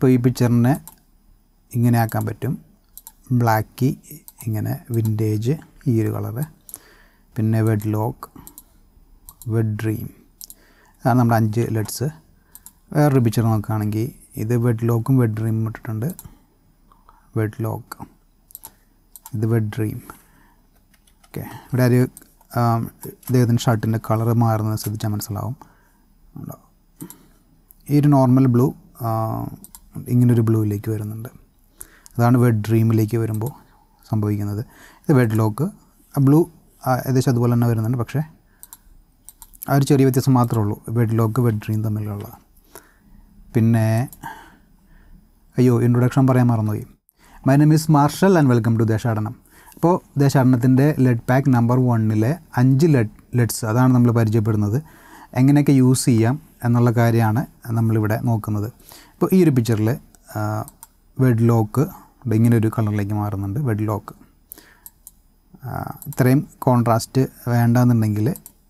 ഇപ്പോൾ ഈ പിക്ചറിനെ ഇങ്ങനെ ആക്കാൻ പറ്റും ബ്ലാക്കി ഇങ്ങനെ വിൻറ്റേജ് ഈ ഒരു കളറ് പിന്നെ വെഡ് ലോക്ക് വെഡ് ഡ്രീം അതാണ് നമ്മുടെ അഞ്ച് ലെഡ്സ് വേറൊരു പിക്ചർ നോക്കുകയാണെങ്കിൽ ഇത് വെഡ് ലോക്കും വെഡ് ഡ്രീമും ഇട്ടിട്ടുണ്ട് വെഡ് ലോക്ക് ഇത് വെഡ് ഡ്രീം ഓക്കെ ഇവിടെ ഒരു ആം, ഇദ്ദേഹത്തിൻ്റെ ഷർട്ടിൻ്റെ കളർ മാറുന്നത് ശ്രദ്ധിച്ചാൽ മനസ്സിലാവും ഉണ്ടോ? ഈ ഒരു നോർമൽ ബ്ലൂ ഇങ്ങനൊരു ബ്ലൂയിലേക്ക് വരുന്നുണ്ട് അതാണ് വെഡ് ഡ്രീമിലേക്ക് വരുമ്പോൾ സംഭവിക്കുന്നത് ഇത് വെഡ് ലോക്ക് ബ്ലൂ ഏകദേശം അതുപോലെ തന്നെ വരുന്നുണ്ട് പക്ഷേ ആ ഒരു ചെറിയ വ്യത്യാസം മാത്രമേ ഉള്ളൂ വെഡ് ലോക്ക് വെഡ് ഡ്രീം തമ്മിലുള്ള പിന്നെ അയ്യോ ഇൻട്രൊഡക്ഷൻ പറയാൻ മറന്നുപോയി my name is Marshal and welcome to Deshadanam അപ്പോൾ ദേശാടനത്തിൻ്റെ ലെഡ് പാക്ക് നമ്പർ വണ്ണിലെ അഞ്ച് ലെഡ് ലെഡ്സ് അതാണ് നമ്മൾ പരിചയപ്പെടുന്നത് എങ്ങനെയൊക്കെ യൂസ് ചെയ്യാം എന്നുള്ള കാര്യമാണ് നമ്മളിവിടെ നോക്കുന്നത് ഇപ്പോൾ ഈ ഒരു പിക്ചറിൽ വെഡ് ലോക്ക് ഇങ്ങനെ ഒരു കളറിലേക്ക് മാറുന്നുണ്ട് വെഡ് ലോക്ക് ഇത്രയും കോൺട്രാസ്റ്റ് വേണ്ടാന്നുണ്ടെങ്കിൽ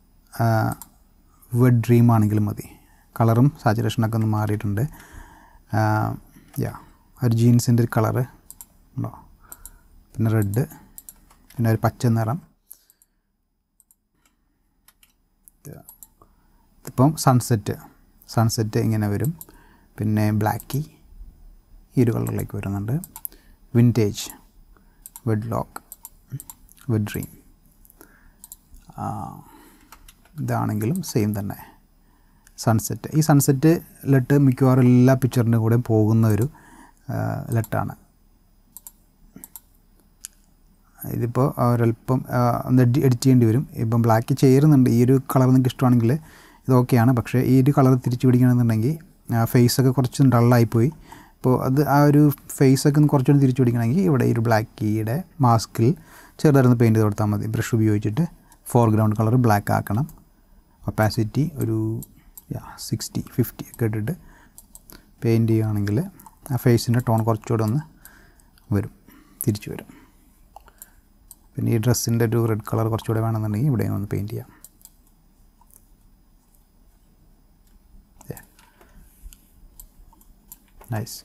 വെഡ് ഡ്രീം ആണെങ്കിലും മതി കളറും സാച്ചുറേഷനൊക്കെ ഒന്ന് മാറിയിട്ടുണ്ട് യാ ഒരു ജീൻസിൻ്റെ ഒരു കളറ് ഉണ്ടോ പിന്നെ റെഡ് പിന്നെ ഒരു പച്ച നിറം ഇപ്പം സൺസെറ്റ് സൺസെറ്റ് ഇങ്ങനെ വരും പിന്നെ ബ്ലാക്കി ഈ ഒരു കളറിലേക്ക് വരുന്നുണ്ട് vintage wed lock wed dream ഇതാണെങ്കിലും സെയിം തന്നെ സൺസെറ്റ് ഈ സൺസെറ്റ് ലെട്ട് മിക്കവാറും എല്ലാ പിക്ചറിൻ്റെ കൂടെ പോകുന്ന ഒരു ലെട്ടാണ് ഇതിപ്പോൾ ഒരല്പം ഒന്ന് എഡി എഡിറ്റ് ചെയ്യേണ്ടി വരും ഇപ്പം ബ്ലാക്ക് ചേരുന്നുണ്ട് ഈ ഒരു കളർ നിങ്ങൾക്ക് ഇഷ്ടമാണെങ്കിൽ ഇത് ഓക്കെയാണ് പക്ഷേ ഈ ഒരു കളർ തിരിച്ചു പിടിക്കണമെന്നുണ്ടെങ്കിൽ ഫേസൊക്കെ കുറച്ച് ഡള്ളായിപ്പോയി അപ്പോൾ അത് ആ ഒരു ഫേസൊക്കെ ഒന്ന് കുറച്ചുകൂടി തിരിച്ചു പിടിക്കണമെങ്കിൽ ഇവിടെ ഈ ഒരു ബ്ലാക്ക് കീയുടെ മാസ്കിൽ ചെറുതായിരുന്നു പെയിൻറ്റ് ചെയ്ത് കൊടുത്താൽ മതി ബ്രഷ് ഉപയോഗിച്ചിട്ട് ഫോർഗ്രൗണ്ട് കളർ ബ്ലാക്ക് ആക്കണം ഒപ്പാസിറ്റി ഒരു സിക്സ്റ്റി ഫിഫ്റ്റി ഒക്കെ ഇട്ടിട്ട് പെയിൻറ്റ് ചെയ്യുകയാണെങ്കിൽ ആ ഫേസിൻ്റെ ടോൺ കുറച്ചുകൂടെ ഒന്ന് വരും തിരിച്ചു വരും പിന്നെ ഈ ഡ്രസ്സിൻ്റെ ഒരു റെഡ് കളർ കുറച്ചുകൂടെ വേണമെന്നുണ്ടെങ്കിൽ ഇവിടെ ഒന്ന് പെയിൻറ്റ് ചെയ്യാം നൈസ്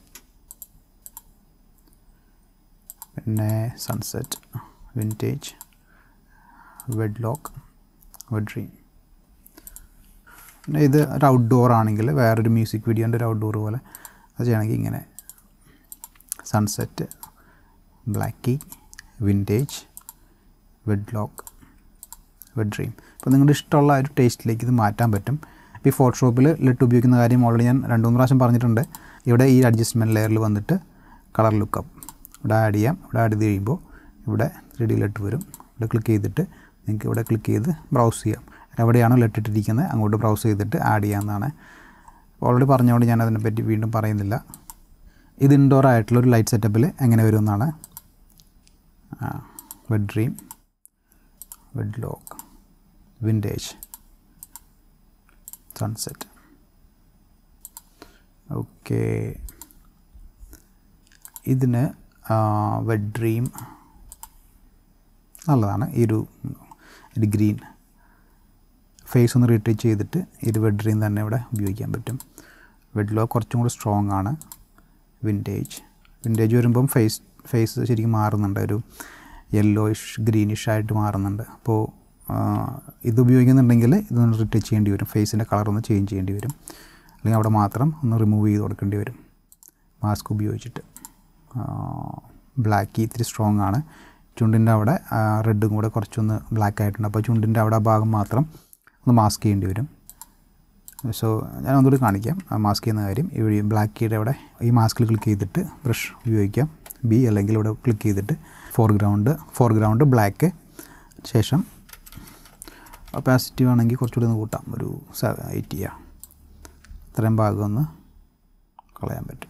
പിന്നെ sunset vintage wed lock wed dream പിന്നെ ഇത് ഒരു ഔട്ട്ഡോർ ആണെങ്കിൽ വേറൊരു മ്യൂസിക് വീഡിയോൻ്റെ ഒരു ഔട്ട്ഡോർ പോലെ അത് ചെയ്യണമെങ്കിൽ ഇങ്ങനെ sunset blacky vintage wed lock wed dream അപ്പോൾ നിങ്ങളുടെ ഇഷ്ടമുള്ള ഒരു ടേസ്റ്റിലേക്ക് ഇത് മാറ്റാൻ പറ്റും ഇപ്പോൾ ഈ ഫോട്ടോഷോപ്പിൽ ലിട്ട് ഉപയോഗിക്കുന്ന കാര്യം ഓൾറെഡി ഞാൻ രണ്ട് മൂന്ന് പ്രാവശ്യം പറഞ്ഞിട്ടുണ്ട് ഇവിടെ ഈ അഡ്ജസ്റ്റ്മെൻറ്റ് ലെയറിൽ വന്നിട്ട് കളർ ലുക്കപ്പ് ഇവിടെ ആഡ് ചെയ്യാം ഇവിടെ ആഡ് ചെയ്ത് കഴിയുമ്പോൾ ഇവിടെ ത്രീ ഡി ലെറ്റ് വരും ഇവിടെ ക്ലിക്ക് ചെയ്തിട്ട് നിങ്ങൾക്ക് ഇവിടെ ക്ലിക്ക് ചെയ്ത് ബ്രൗസ് ചെയ്യാം എവിടെയാണോ ലെറ്റ് ഇട്ടിരിക്കുന്നത് അങ്ങോട്ട് ബ്രൗസ് ചെയ്തിട്ട് ആഡ് ചെയ്യാവുന്നതാണ് ഓൾറെഡി പറഞ്ഞുകൊണ്ട് ഞാൻ അതിനെപ്പറ്റി വീണ്ടും പറയുന്നില്ല ഇത് ഇൻഡോർ ആയിട്ടുള്ള ഒരു ലൈറ്റ് സെറ്റപ്പിൽ എങ്ങനെ വരുമെന്നാണ് wed dream wed lock vintage sunset okay ഇതിന് വെഡ് ഡ്രീം നല്ലതാണ് ഈ ഒരു ഒരു ഗ്രീൻ ഫേസ് ഒന്ന് റീട്രീച്ച് ചെയ്തിട്ട് ഈ ഒരു വെഡ് ഡ്രീം തന്നെ ഇവിടെ ഉപയോഗിക്കാൻ പറ്റും വെഡ് ലോ കുറച്ചും കൂടി സ്ട്രോങ് ആണ് വിൻറ്റേജ് വിൻറ്റേജ് വരുമ്പം ഫേസ് ഫേസ് ശരിക്കും മാറുന്നുണ്ട് ഒരു യെല്ലോയിഷ് ഗ്രീനിഷ് ആയിട്ട് മാറുന്നുണ്ട് അപ്പോൾ ഇത് ഉപയോഗിക്കുന്നുണ്ടെങ്കിൽ ഇതൊന്ന് റിട്ടച്ച് ചെയ്യേണ്ടി വരും ഫേസിൻ്റെ കളർ ഒന്ന് ചേഞ്ച് ചെയ്യേണ്ടി വരും അല്ലെങ്കിൽ അവിടെ മാത്രം ഒന്ന് റിമൂവ് ചെയ്ത് കൊടുക്കേണ്ടി വരും മാസ്ക് ഉപയോഗിച്ചിട്ട് ബ്ലാക്ക് ഇത്തിരി സ്ട്രോങ് ആണ് ചുണ്ടിൻ്റെ അവിടെ റെഡും കൂടെ കുറച്ചൊന്ന് ബ്ലാക്ക് ആയിട്ടുണ്ട് അപ്പോൾ ചുണ്ടിൻ്റെ അവിടെ ആ ഭാഗം മാത്രം ഒന്ന് മാസ്ക് ചെയ്യേണ്ടി വരും സോ ഞാൻ ഒന്നുകൂടി കാണിക്കാം മാസ്ക് ചെയ്യുന്ന കാര്യം ഇവിടെ ബ്ലാക്ക് കീയുടെ അവിടെ ഈ മാസ്കിൽ ക്ലിക്ക് ചെയ്തിട്ട് ബ്രഷ് ഉപയോഗിക്കാം ബി അല്ലെങ്കിൽ ഇവിടെ ക്ലിക്ക് ചെയ്തിട്ട് ഫോർഗ്രൗണ്ട് ഫോർഗ്രൗണ്ട് ബ്ലാക്ക് ശേഷം ഒപ്പാസിറ്റി വേണമെങ്കിൽ കുറച്ചുകൂടി ഒന്ന് കൂട്ടാം ഒരു എയ്റ്റ് ചെയ്യാം ഇത്രയും ഭാഗം ഒന്ന് കളയാൻ പറ്റും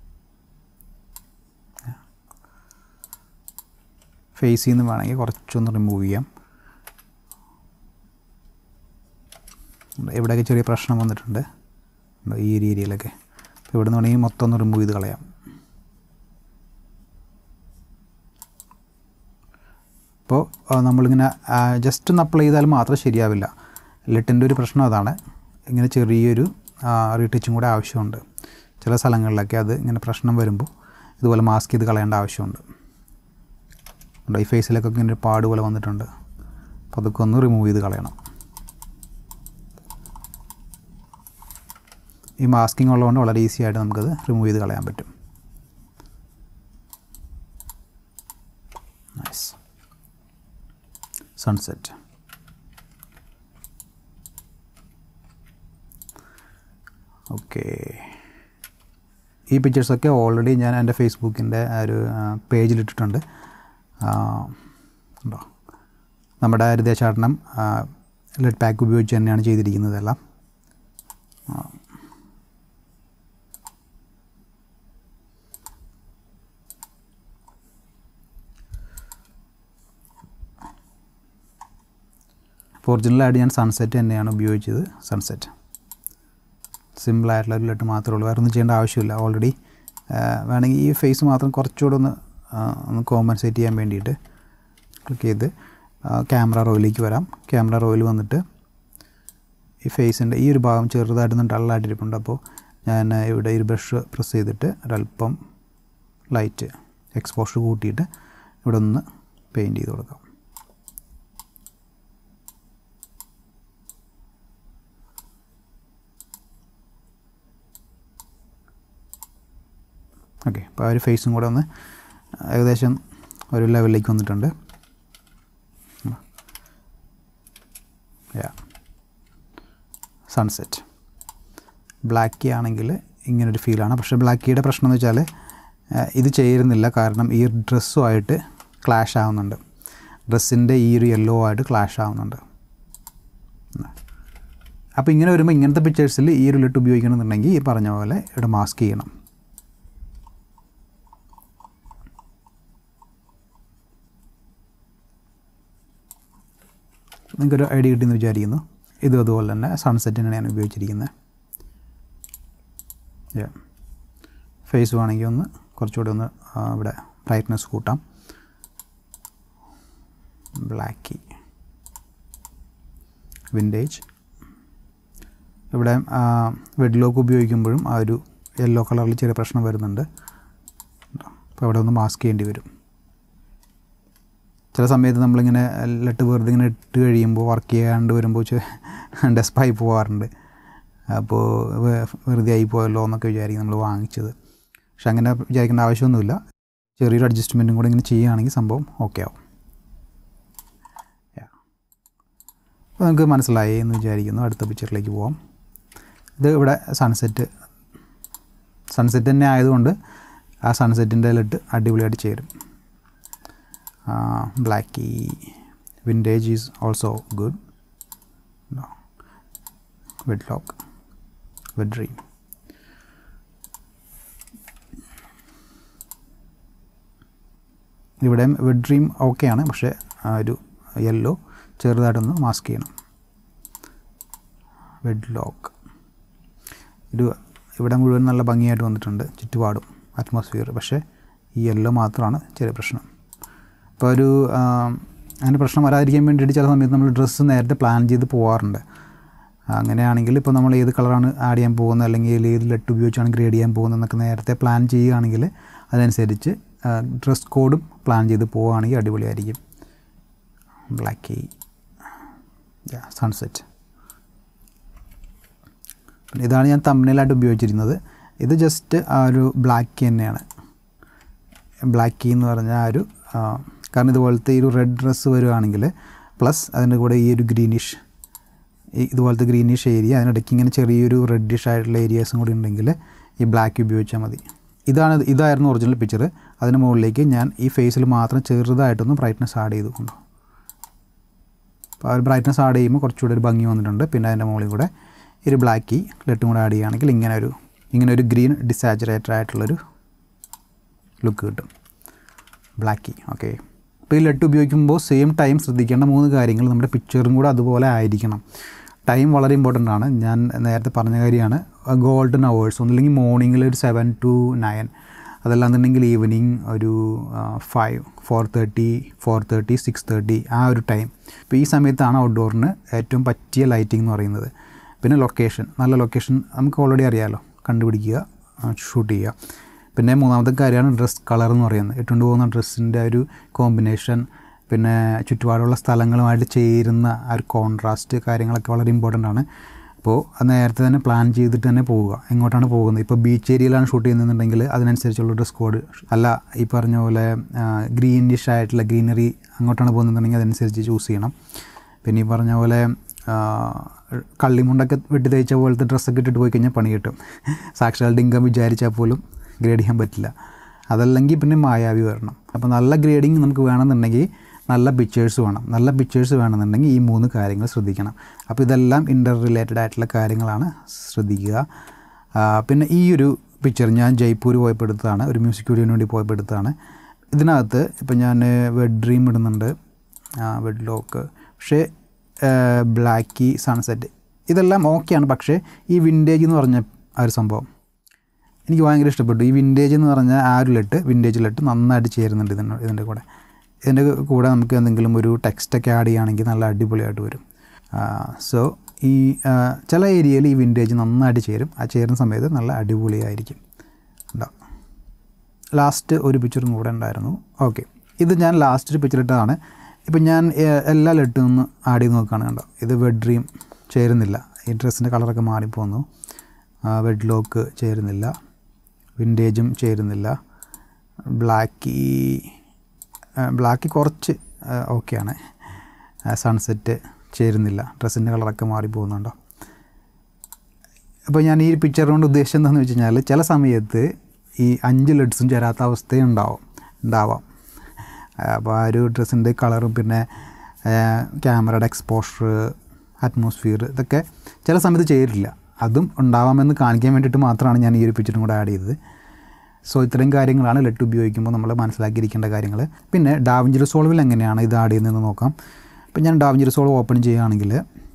ഫേസിൽ നിന്ന് വേണമെങ്കിൽ കുറച്ചൊന്ന് റിമൂവ് ചെയ്യാം ഇവിടെയൊക്കെ ചെറിയ പ്രശ്നം വന്നിട്ടുണ്ട് ഈ ഒരു ഏരിയയിലൊക്കെ അപ്പോൾ ഇവിടെ നിന്ന് വേണമെങ്കിൽ മൊത്തം ഒന്ന് റിമൂവ് ചെയ്ത് കളയാം അപ്പോൾ നമ്മളിങ്ങനെ ജസ്റ്റ് ഒന്ന് അപ്ലൈ ചെയ്താൽ മാത്രം ശരിയാവില്ല ലെട്ടിൻ്റെ ഒരു പ്രശ്നം അതാണ് ഇങ്ങനെ ചെറിയൊരു റീടച്ചിങ് കൂടെ ആവശ്യമുണ്ട് ചില സ്ഥലങ്ങളിലൊക്കെ അത് ഇങ്ങനെ പ്രശ്നം വരുമ്പോൾ ഇതുപോലെ മാസ്ക് ചെയ്ത് കളയേണ്ട ആവശ്യമുണ്ട് ഉണ്ട് ഈ ഫേസിലൊക്കെ ഇങ്ങനെ ഒരു പാട് പോലെ വന്നിട്ടുണ്ട് അപ്പോൾ അതൊക്കെ ഒന്ന് റിമൂവ് ചെയ്ത് കളയണം ഈ മാസ്കിംഗ് ഉള്ളതുകൊണ്ട് വളരെ ഈസി ആയിട്ട് നമുക്കത് റിമൂവ് ചെയ്ത് കളയാൻ പറ്റും നൈസ് സൺസെറ്റ് ഓക്കെ ഈ പിക്ചേഴ്സൊക്കെ ഓൾറെഡി ഞാൻ എൻ്റെ ഫേസ്ബുക്കിൻ്റെ ഒരു പേജിലിട്ടിട്ടുണ്ട് ഉണ്ടോ നമ്മുടെ ഹരിതേശാടനം ലെഡ് പാക്ക് ഉപയോഗിച്ച് തന്നെയാണ് ചെയ്തിരിക്കുന്നതെല്ലാം ഒറിജിനലായിട്ട് ഞാൻ സൺസെറ്റ് തന്നെയാണ് ഉപയോഗിച്ചത് സൺസെറ്റ് സിമ്പിളായിട്ടുള്ള ഒരു ലെറ്റ് മാത്രമേ ഉള്ളൂ വേറെ ഒന്നും ചെയ്യേണ്ട ആവശ്യമില്ല ഓൾറെഡി വേണമെങ്കിൽ ഈ ഫേസ് മാത്രം കുറച്ചുകൂടെ ഒന്ന് ഒന്ന് കോമ്പൻസേറ്റ് ചെയ്യാൻ വേണ്ടിയിട്ട് ക്ലിക്ക് ചെയ്ത് ക്യാമറ റോയിലേക്ക് വരാം ക്യാമറ റോയിൽ വന്നിട്ട് ഈ ഫേസിൻ്റെ ഈ ഒരു ഭാഗം ചെറുതായിട്ടൊന്ന് ഡള്ളായിട്ടിരിപ്പുണ്ട് അപ്പോൾ ഞാൻ ഇവിടെ ഈ ബ്രഷ് പ്രസ് ചെയ്തിട്ട് ഒരല്പം ലൈറ്റ് എക്സ്പോഷർ കൂട്ടിയിട്ട് ഇവിടെ ഒന്ന് പെയിൻറ്റ് ചെയ്ത് കൊടുക്കാം ഓക്കെ അപ്പോൾ ആ ഒരു ഫേസും കൂടെ ഒന്ന് ഏകദേശം ഒരു ലെവലിലേക്ക് വന്നിട്ടുണ്ട് സൺസെറ്റ് ബ്ലാക്ക് കീ ആണെങ്കിൽ ഇങ്ങനൊരു ഫീലാണ് പക്ഷേ ബ്ലാക്ക് കീയുടെ പ്രശ്നം എന്ന് വെച്ചാൽ ഇത് ചേരുന്നില്ല കാരണം ഈ ഡ്രസ്സുമായിട്ട് ക്ലാഷ് ആവുന്നുണ്ട് ഡ്രസ്സിൻ്റെ ഈ ഒരു യെല്ലോ ആയിട്ട് ക്ലാഷ് ആവുന്നുണ്ട് അപ്പോൾ ഇങ്ങനെ വരുമ്പോൾ ഇങ്ങനത്തെ പിക്ചേഴ്സിൽ ഈ ഒരു ലിട്ട് ഉപയോഗിക്കണമെന്നുണ്ടെങ്കിൽ ഈ പറഞ്ഞ പോലെ ഇവിടെ മാസ്ക് ചെയ്യണം നിങ്ങൾക്കൊരു ഐഡിയ കിട്ടിയെന്ന് വിചാരിക്കുന്നു ഇതും അതുപോലെ തന്നെ സൺസെറ്റിനാണ് ഞാൻ ഉപയോഗിച്ചിരിക്കുന്നത് ഫേസ് വേണമെങ്കിൽ ഒന്ന് കുറച്ചുകൂടി ഒന്ന് ഇവിടെ ബ്രൈറ്റ്നസ് കൂട്ടാം ബ്ലാക്കി വിൻറ്റേജ് ഇവിടെ വെഡ് ലോക്ക് ഉപയോഗിക്കുമ്പോഴും ആ ഒരു യെല്ലോ കളറിൽ ചെറിയ പ്രശ്നം വരുന്നുണ്ട് അപ്പോൾ അവിടെ ഒന്ന് മാസ്ക് ചെയ്യേണ്ടി വരും ചില സമയത്ത് നമ്മളിങ്ങനെ ലെട്ട് വെറുതെ ഇങ്ങനെ ഇട്ട് കഴിയുമ്പോൾ വർക്ക് ചെയ്യാണ്ട് വരുമ്പോൾ ഡെസ്പായി പോകാറുണ്ട് അപ്പോൾ വെറുതെ ആയി പോയല്ലോ എന്നൊക്കെ വിചാരിക്കും നമ്മൾ വാങ്ങിച്ചത് പക്ഷെ അങ്ങനെ വിചാരിക്കേണ്ട ആവശ്യമൊന്നുമില്ല ചെറിയൊരു അഡ്ജസ്റ്റ്മെൻറ്റും കൂടെ ഇങ്ങനെ ചെയ്യുകയാണെങ്കിൽ സംഭവം ഓക്കെ ആവും അപ്പോൾ നമുക്ക് മനസ്സിലായി എന്ന് വിചാരിക്കുന്നു അടുത്ത പിക്ചറിലേക്ക് പോവാം ഇത് ഇവിടെ സൺസെറ്റ് സൺസെറ്റ് തന്നെ ആയതുകൊണ്ട് ആ സൺസെറ്റിൻ്റെ ലിട്ട് അടിപൊളിയായിട്ട് ചേരും blacky vintage is also good wed lock wed dream ഇവിടെയും വെഡ് ഡ്രീം ഓക്കെയാണ് പക്ഷേ ആ ഒരു യെല്ലോ ചെറുതായിട്ടൊന്ന് മാസ്ക് ചെയ്യണം വെഡ് ലോക്ക് ഒരു ഇവിടെ മുഴുവൻ നല്ല ഭംഗിയായിട്ട് വന്നിട്ടുണ്ട് ചുറ്റുപാടും അറ്റ്മോസ്ഫിയർ പക്ഷേ ഈ യെല്ലോ മാത്രമാണ് ചെറിയ പ്രശ്നം ഇപ്പോൾ ഒരു അങ്ങനെ പ്രശ്നം വരാതിരിക്കാൻ വേണ്ടിയിട്ട് ചില സമയത്ത് നമ്മൾ ഡ്രസ്സ് നേരത്തെ പ്ലാൻ ചെയ്ത് പോകാറുണ്ട് അങ്ങനെയാണെങ്കിൽ ഇപ്പോൾ നമ്മൾ ഏത് കളറാണ് ആഡ് ചെയ്യാൻ പോകുന്നത് അല്ലെങ്കിൽ ഏത് ലെറ്റ് ഉപയോഗിച്ചാണ് ഗ്രേഡ് ചെയ്യാൻ പോകുന്നത് എന്നൊക്കെ നേരത്തെ പ്ലാൻ ചെയ്യുകയാണെങ്കിൽ അതനുസരിച്ച് ഡ്രസ് കോഡും പ്ലാൻ ചെയ്ത് പോവുകയാണെങ്കിൽ അടിപൊളിയായിരിക്കും ബ്ലാക്ക് സൺസെറ്റ് ഇതാണ് ഞാൻ തമ്മിലായിട്ട് ഉപയോഗിച്ചിരുന്നത് ഇത് ജസ്റ്റ് ആ ഒരു ബ്ലാക്ക് തന്നെയാണ് ബ്ലാക്ക് കീ എന്ന് പറഞ്ഞാൽ ആ ഒരു കാരണം ഇതുപോലത്തെ ഈ ഒരു റെഡ് ഡ്രസ്സ് വരുവാണെങ്കിൽ പ്ലസ് അതിൻ്റെ കൂടെ ഈ ഒരു ഗ്രീനിഷ് ഇതുപോലത്തെ ഗ്രീനിഷ് ഏരിയ അതിനിടയ്ക്ക് ഇങ്ങനെ ചെറിയൊരു റെഡിഷ് ആയിട്ടുള്ള ഏരിയാസും കൂടി ഉണ്ടെങ്കിൽ ഈ ബ്ലാക്ക് ഉപയോഗിച്ചാൽ മതി ഇതാണ് ഇതായിരുന്നു ഒറിജിനൽ പിക്ചർ അതിന് മുകളിലേക്ക് ഞാൻ ഈ ഫേസിൽ മാത്രം ചെറുതായിട്ടൊന്ന് ബ്രൈറ്റ്നസ് ആഡ് ചെയ്തു കൊണ്ടു അപ്പോൾ ആ ഒരു ബ്രൈറ്റ്നസ് ആഡ് ചെയ്യുമ്പോൾ കുറച്ചുകൂടി ഒരു ഭംഗി വന്നിട്ടുണ്ട് പിന്നെ അതിൻ്റെ മുകളിൽ കൂടെ ഈ ഒരു ബ്ലാക്ക് കീ ലെട്ടും കൂടെ ആഡ് ചെയ്യുകയാണെങ്കിൽ ഇങ്ങനെ ഒരു ഇങ്ങനെ ഒരു ഗ്രീൻ ഡിസാച്ചുറേറ്റഡ് ആയിട്ടുള്ളൊരു ലുക്ക് കിട്ടും ബ്ലാക്ക് കീ ഓക്കെ അപ്പോൾ ഈ ലെട്ട് ഉപയോഗിക്കുമ്പോൾ സെയിം ടൈം ശ്രദ്ധിക്കേണ്ട മൂന്ന് കാര്യങ്ങൾ നമ്മുടെ പിക്ചറും കൂടെ അതുപോലെ ആയിരിക്കണം ടൈം വളരെ ഇമ്പോർട്ടൻ്റ് ആണ് ഞാൻ നേരത്തെ പറഞ്ഞ കാര്യമാണ് ഗോൾഡൻ അവേഴ്സ് ഒന്നില്ലെങ്കിൽ മോർണിംഗിൽ ഒരു സെവൻ ടു നയൻ അതല്ലാന്നുണ്ടെങ്കിൽ ഈവനിങ് ഒരു five four thirty four thirty six thirty ആ ഒരു ടൈം ഇപ്പോൾ ഈ സമയത്താണ് ഔട്ട്ഡോറിന് ഏറ്റവും പറ്റിയ ലൈറ്റിംഗ് എന്ന് പറയുന്നത് പിന്നെ ലൊക്കേഷൻ നല്ല ലൊക്കേഷൻ നമുക്ക് ഓൾറെഡി അറിയാമല്ലോ കണ്ടുപിടിക്കുക ഷൂട്ട് ചെയ്യുക പിന്നെ മൂന്നാമത്തെ കാര്യമാണ് ഡ്രസ് കളർ എന്ന് പറയുന്നത് ഇട്ടുകൊണ്ട് പോകുന്ന ഡ്രസ്സിൻ്റെ ഒരു കോമ്പിനേഷൻ പിന്നെ ചുറ്റുപാടുള്ള സ്ഥലങ്ങളുമായിട്ട് ചേരുന്ന ആ ഒരു കോൺട്രാസ്റ്റ് കാര്യങ്ങളൊക്കെ വളരെ ഇമ്പോർട്ടൻ്റ് ആണ് അപ്പോൾ അത് നേരത്തെ തന്നെ പ്ലാൻ ചെയ്തിട്ട് തന്നെ പോവുക എങ്ങോട്ടാണ് പോകുന്നത് ഇപ്പോൾ ബീച്ച് ഏരിയയിലാണ് ഷൂട്ട് ചെയ്യുന്നതെന്നുണ്ടെങ്കിൽ അതിനനുസരിച്ചുള്ള ഡ്രസ് കോഡ് അല്ല ഈ പറഞ്ഞ പോലെ ഗ്രീനിഷ് ആയിട്ടുള്ള ഗ്രീനറി അങ്ങോട്ടാണ് പോകുന്നതെന്നുണ്ടെങ്കിൽ അതനുസരിച്ച് ചൂസ് ചെയ്യണം പിന്നെ ഈ പറഞ്ഞ പോലെ ആ, കള്ളിമുണ്ടൊക്കെ വെട്ടി തയ്ച്ച പോലത്തെ ഡ്രസ്സൊക്കെ ഇട്ടിട്ട് പോയി കഴിഞ്ഞാൽ പണി കിട്ടും സാക്ഷാൽ ഡിങ്കം വിചാരിച്ചാൽ പോലും ഗ്രേഡ് ചെയ്യാൻ പറ്റില്ല അതല്ലെങ്കിൽ പിന്നെ മായാവി വരണം അപ്പോൾ നല്ല ഗ്രേഡിങ് നമുക്ക് വേണമെന്നുണ്ടെങ്കിൽ നല്ല പിക്ചേഴ്സ് വേണം നല്ല പിക്ചേഴ്സ് വേണമെന്നുണ്ടെങ്കിൽ ഈ മൂന്ന് കാര്യങ്ങൾ ശ്രദ്ധിക്കണം അപ്പോൾ ഇതെല്ലാം ഇൻ്റർ റിലേറ്റഡ് ആയിട്ടുള്ള കാര്യങ്ങളാണ് ശ്രദ്ധിക്കുക ആ, പിന്നെ ഈ ഒരു പിക്ചർ ഞാൻ ജയ്പൂർ പോയപ്പോൾ എടുത്തതാണ് ഒരു മ്യൂസിക് വീഡിയോന് വേണ്ടി പോയപ്പോൾ എടുത്തതാണ് ഇതിനകത്ത് ഇപ്പം ഞാൻ വെഡ് ഡ്രീം ഇടുന്നുണ്ട് വെഡ് ലോക്ക് പക്ഷേ ബ്ലാക്കി സൺസെറ്റ് ഇതെല്ലാം ഓക്കെയാണ് പക്ഷേ ഈ വിൻറ്റേജ് എന്ന് പറഞ്ഞ ആ ഒരു സംഭവം എനിക്ക് ഭയങ്കര ഇഷ്ടപ്പെട്ടു ഈ വിൻറ്റേജ് എന്ന് പറഞ്ഞ ആ ഒരു ലെട്ട് വിൻറ്റേജ് ലെട്ട് നന്നായിട്ട് ചേരുന്നുണ്ട് ഇതിന് ഇതിൻ്റെ കൂടെ ഇതിൻ്റെ കൂടെ നമുക്ക് എന്തെങ്കിലും ഒരു ടെക്സ്റ്റൊക്കെ ആഡ് ചെയ്യുകയാണെങ്കിൽ നല്ല അടിപൊളിയായിട്ട് വരും സോ ഈ ആ, ചില ഏരിയയിൽ ഈ വിൻറ്റേജ് നന്നായിട്ട് ചേരും ആ ചേരുന്ന സമയത്ത് നല്ല അടിപൊളിയായിരിക്കും ഉണ്ടാവും ലാസ്റ്റ് ഒരു പിക്ചറും കൂടെ ഉണ്ടായിരുന്നു ഓക്കെ ഇത് ഞാൻ ലാസ്റ്റ് ഒരു പിക്ചർ ഇട്ടതാണ് ഇപ്പം ഞാൻ ഏ- എല്ലാ ലെട്ടും ഒന്ന് ആഡ് ചെയ്ത് നോക്കുകയാണ് കണ്ടോ ഇത് വെഡ് ഡ്രീം ചേരുന്നില്ല ഈ ഡ്രസ്സിൻ്റെ കളറൊക്കെ മാറിപ്പോന്നു വെഡ് ലോക്ക് ചേരുന്നില്ല വിൻറ്റേജും ചേരുന്നില്ല ബ്ലാക്കി ബ്ലാക്ക് കുറച്ച് ഓക്കെയാണ് സൺസെറ്റ് ചേരുന്നില്ല ഡ്രസ്സിൻ്റെ കളറൊക്കെ മാറിപ്പോകുന്നുണ്ടോ അപ്പോൾ ഞാൻ ഈ പിക്ചർ കൊണ്ട് ഉദ്ദേശിച്ചത് എന്താണെന്ന് വെച്ച് കഴിഞ്ഞാൽ ചില സമയത്ത് ഈ അഞ്ച് ലെഡ്സും ചേരാത്ത അവസ്ഥയും ഉണ്ടാവും ഉണ്ടാവാം അപ്പോൾ ആ ഒരു ഡ്രസ്സിൻ്റെ കളറും പിന്നെ ക്യാമറയുടെ എക്സ്പോഷർ അറ്റ്മോസ്ഫിയർ ഇതൊക്കെ ചില സമയത്ത് ചേരില്ല അതും ഉണ്ടാവാമെന്ന് കാണിക്കാൻ വേണ്ടിയിട്ട് മാത്രമാണ് ഞാൻ ഈ ഒരു പിക്ചറും കൂടെ ആഡ് ചെയ്തത് സോ ഇത്രയും കാര്യങ്ങളാണ് ലെറ്റ് ഉപയോഗിക്കുമ്പോൾ നമ്മൾ മനസ്സിലാക്കിയിരിക്കേണ്ട കാര്യങ്ങൾ പിന്നെ ഡാവിഞ്ചി റിസോൾവിൽ എങ്ങനെയാണ് ഇത് ആഡ് ചെയ്യുന്നതെന്ന് നോക്കാം ഇപ്പം ഞാൻ ഡാവിഞ്ചി റിസോൾവ് ഓപ്പൺ ചെയ്യുകയാണെങ്കിൽ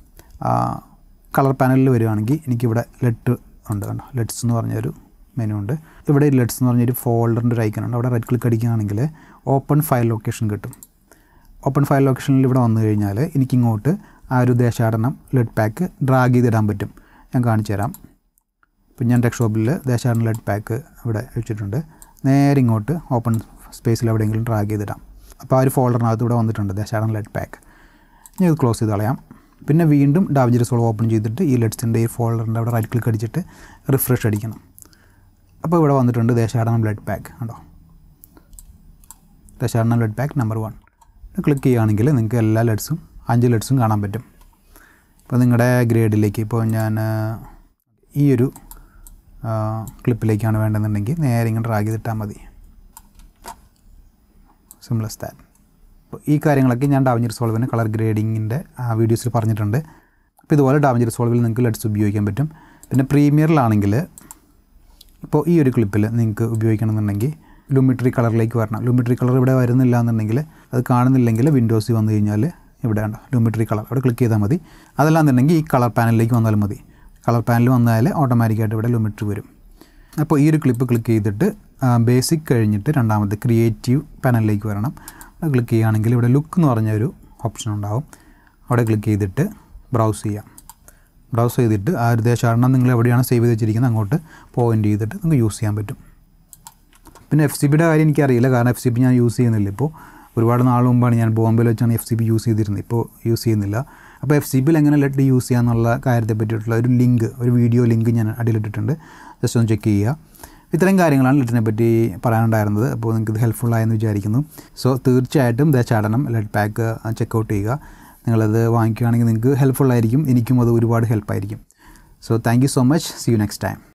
കളർ പാനലിൽ വരികയാണെങ്കിൽ എനിക്കിവിടെ ലെറ്റ് ഉണ്ട് കണ്ടോ ലെറ്റ്സ് എന്ന് പറഞ്ഞൊരു മെനു ഉണ്ട് ഇവിടെ ലെറ്റ്സ് എന്ന് പറഞ്ഞൊരു ഫോൾഡറിൻ്റെ ഒരു ഐക്കൺ ഉണ്ട് അവിടെ റൈറ്റ് ക്ലിക്ക് അടിക്കുകയാണെങ്കിൽ ഓപ്പൺ ഫയൽ ലൊക്കേഷൻ കിട്ടും ഓപ്പൺ ഫയൽ ലൊക്കേഷനിൽ ഇവിടെ വന്നു കഴിഞ്ഞാൽ എനിക്കിങ്ങോട്ട് ആ ഒരു ദേശാടനം ലെഡ് പാക്ക് ഡ്രാഗ് ചെയ്തിടാൻ പറ്റും ഞാൻ കാണിച്ചു തരാം ഇപ്പം ഞാൻ ടെക്സ്റ്റോപ്പിൽ ദേശാടനം ലെഡ് പാക്ക് ഇവിടെ വെച്ചിട്ടുണ്ട് നേരെ ഇങ്ങോട്ട് ഓപ്പൺ സ്പേസിൽ എവിടെയെങ്കിലും ഡ്രാഗ് ചെയ്തിടാം അപ്പോൾ ആ ഒരു ഫോൾഡറിനകത്ത് ഇവിടെ വന്നിട്ടുണ്ട് ദേശാടനം ലെഡ് പാക്ക് ഇനി ഇത് ക്ലോസ് ചെയ്ത് കളയാം പിന്നെ വീണ്ടും ഡാവിജി റിസോൾവ് ഓപ്പൺ ചെയ്തിട്ട് ഈ ലെഡ്സിൻ്റെ ഈ ഫോൾഡറിൻ്റെ അവിടെ റൈറ്റ് ക്ലിക്ക് അടിച്ചിട്ട് റിഫ്രഷ് അടിക്കണം അപ്പോൾ ഇവിടെ വന്നിട്ടുണ്ട് ദേശാടനം ബ്ലഡ് പാക്ക് കണ്ടോ Deshadanam blood pack number one click ചെയ്യുകയാണെങ്കിൽ നിങ്ങൾക്ക് എല്ലാ ലെഡ്സും അഞ്ച് ലെഡ്സും കാണാൻ പറ്റും ഇപ്പോൾ നിങ്ങളുടെ ഗ്രേഡിലേക്ക് ഇപ്പോൾ ഞാൻ ആ, ഈ ഒരു ആ, ക്ലിപ്പിലേക്കാണ് വേണ്ടതെന്നുണ്ടെങ്കിൽ നേരെ ഇങ്ങനെ ഡ്രാഗ് ചെയ്തിട്ടാൽ മതി സിംപ്ലസ് ദാറ്റ് അപ്പോൾ ഈ കാര്യങ്ങളൊക്കെ ഞാൻ ഡാവിഞ്ചി റിസോൾവിന് കളർ ഗ്രേഡിങ്ങിൻ്റെ വീഡിയോസിൽ പറഞ്ഞിട്ടുണ്ട് അപ്പോൾ ഇതുപോലെ ഡാവിഞ്ചി റിസോൾവിൽ നിങ്ങൾക്ക് ലെഡ്സ് ഉപയോഗിക്കാൻ പറ്റും പിന്നെ പ്രീമിയറിലാണെങ്കിൽ ഇപ്പോൾ ഈ ഒരു ക്ലിപ്പിൽ നിങ്ങൾക്ക് ഉപയോഗിക്കണമെന്നുണ്ടെങ്കിൽ ലുമിട്രി കളറിലേക്ക് വരണം ലുമിട്രി കളർ ഇവിടെ വരുന്നില്ല എന്നുണ്ടെങ്കിൽ അത് കാണുന്നില്ലെങ്കിൽ വിൻഡോസിൽ വന്നു കഴിഞ്ഞാൽ ഇവിടെ ഉണ്ടോ ലുമിട്രി കളർ അവിടെ ക്ലിക്ക് ചെയ്താൽ മതി അതല്ലാന്നുണ്ടെങ്കിൽ ഈ കളർ പാനലിലേക്ക് വന്നാലും മതി കളർ പാനൽ വന്നാൽ ഓട്ടോമാറ്റിക്കായിട്ട് ഇവിടെ ലുമിട്രി വരും അപ്പോൾ ഈ ഒരു ക്ലിപ്പ് ക്ലിക്ക് ചെയ്തിട്ട് ബേസിക് കഴിഞ്ഞിട്ട് രണ്ടാമത്തെ ക്രിയേറ്റീവ് പാനലിലേക്ക് വരണം അവിടെ ക്ലിക്ക് ചെയ്യുകയാണെങ്കിൽ ഇവിടെ ലുക്ക് എന്ന് പറഞ്ഞ ഒരു ഓപ്ഷൻ ഉണ്ടാവും അവിടെ ക്ലിക്ക് ചെയ്തിട്ട് ബ്രൗസ് ചെയ്യാം ബ്രൗസ് ചെയ്തിട്ട് ആ ഒരു ദേശാടനം നിങ്ങൾ എവിടെയാണ് സേവ് ചെയ്ത് വെച്ചിരിക്കുന്നത് അങ്ങോട്ട് പോയിൻ്റ് ചെയ്തിട്ട് നിങ്ങൾക്ക് യൂസ് ചെയ്യാൻ പറ്റും പിന്നെ എഫ് സി ബിയുടെ കാര്യം എനിക്കറിയില്ല കാരണം എഫ് സി ബി ഞാൻ യൂസ് ചെയ്യുന്നില്ല ഇപ്പോൾ ഒരുപാട് നാൾ മുമ്പാണ് ഞാൻ ബോംബെയിൽ വെച്ചാണ് എഫ് സി ബി യൂസ് ചെയ്തിരുന്നത് ഇപ്പോൾ യൂസ് ചെയ്യുന്നില്ല അപ്പോൾ എഫ് സി ബിയിൽ എങ്ങനെ ലെറ്റ് യൂസ് ചെയ്യാന്നുള്ള കാര്യത്തെ പറ്റിയിട്ടുള്ള ഒരു ലിങ്ക് ഒരു വീഡിയോ ലിങ്ക് ഞാൻ അടിയിലിട്ടിട്ടുണ്ട് ജസ്റ്റ് ഒന്ന് ചെക്ക് ചെയ്യുക ഇത്രയും കാര്യങ്ങളാണ് ലെറ്റിനെ പറ്റി പറയാനുണ്ടായിരുന്നത് അപ്പോൾ നിങ്ങൾക്ക് ഇത് ഹെൽപ്ഫുൾ ആയെന്ന് വിചാരിക്കുന്നു സോ തീർച്ചയായിട്ടും ദ ചാടനം ലെറ്റ് പാക്ക് ചെക്കൗട്ട് ചെയ്യുക നിങ്ങളത് വാങ്ങിക്കുകയാണെങ്കിൽ നിങ്ങൾക്ക് ഹെൽപ്ഫുൾ ആയിരിക്കും എനിക്കും അത് ഒരുപാട് ഹെൽപ്പായിരിക്കും so thank you so much see you next time